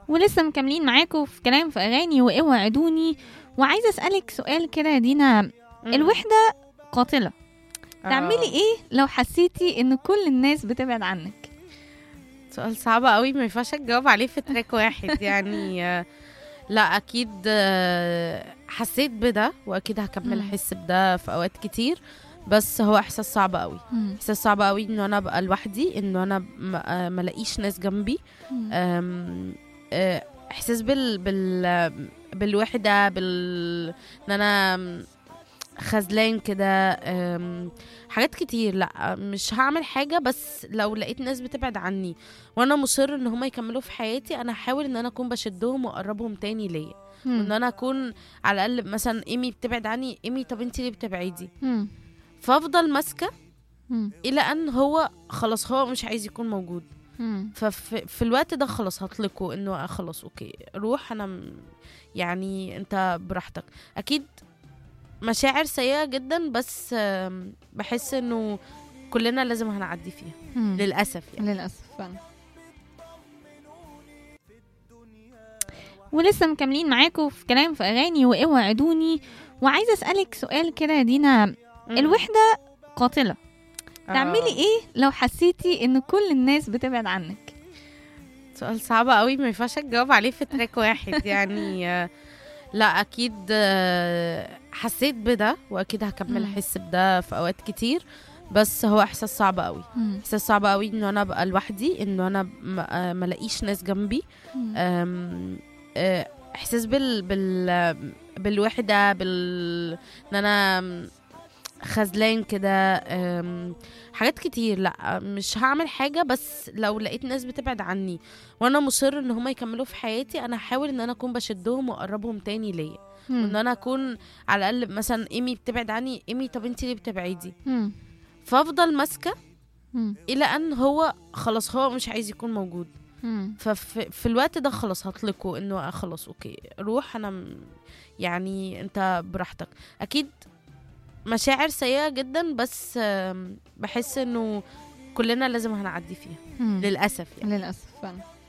ولسه مكملين معاكم في كلام في اغاني واوعدوني وعايزه اسالك سؤال كده يا دينا مم. الوحده قاتله آه. تعملي ايه لو حسيتي ان كل الناس بتبعد عنك سؤال صعب قوي ما ينفعش تجاوب عليه في تراك واحد يعني آه، لا اكيد آه، حسيت بده واكيد هكمل مم. احس بده في اوقات كتير بس هو احساس صعب قوي احساس صعب قوي انه انا ابقى لوحدي انه انا م- آه، ما الاقيش ناس جنبي أم، آه، احساس بال بال بالوحده بال ان انا خذلان كده أم، حاجات كتير لا مش هعمل حاجه بس لو لقيت ناس بتبعد عني وانا مصر ان هم يكملوا في حياتي انا هحاول ان انا اكون بشدهم واقربهم تاني ليا ان انا اكون على الاقل مثلا ايمي بتبعد عني ايمي طب انت ليه بتبعدي فافضل ماسكه الى ان هو خلاص هو مش عايز يكون موجود ففي في الوقت ده خلاص هطلقه انه خلاص اوكي روح انا م- يعني انت براحتك اكيد مشاعر سيئة جدا بس آم، بحس انه كلنا لازم هنعدي فيها للأسف يعني للاسف فعلا ولسه مكملين معاكم في كلام في اغاني واوعدوني وعايزه اسالك سؤال كده يا دينا مم. الوحده قاتله آه. تعملي ايه لو حسيتي ان كل الناس بتبعد عنك سؤال صعب قوي ما ينفعش تجاوب عليه في تراك واحد يعني آه، لا اكيد آه، حسيت بده واكيد هكمل مم. احس بده في اوقات كتير بس هو احساس صعب قوي احساس صعب قوي انه انا ابقى لوحدي انه انا م- آه، ما الاقيش ناس جنبي أم، آه، احساس بال بال بالوحده بال ان انا خذلان كده أم، حاجات كتير لا مش هعمل حاجه بس لو لقيت ناس بتبعد عني وانا مصر ان هم يكملوا في حياتي انا هحاول ان انا اكون بشدهم واقربهم تاني ليا وان انا اكون على الاقل مثلا ايمي بتبعد عني ايمي طب انت ليه بتبعدي فافضل ماسكه الى ان هو خلاص هو مش عايز يكون موجود ففي في الوقت ده خلاص هطلقه انه خلاص اوكي روح انا م- يعني انت براحتك اكيد مشاعر سيئة جدا بس آم، بحس انه كلنا لازم هنعدي فيها للأسف يعني للاسف فعلا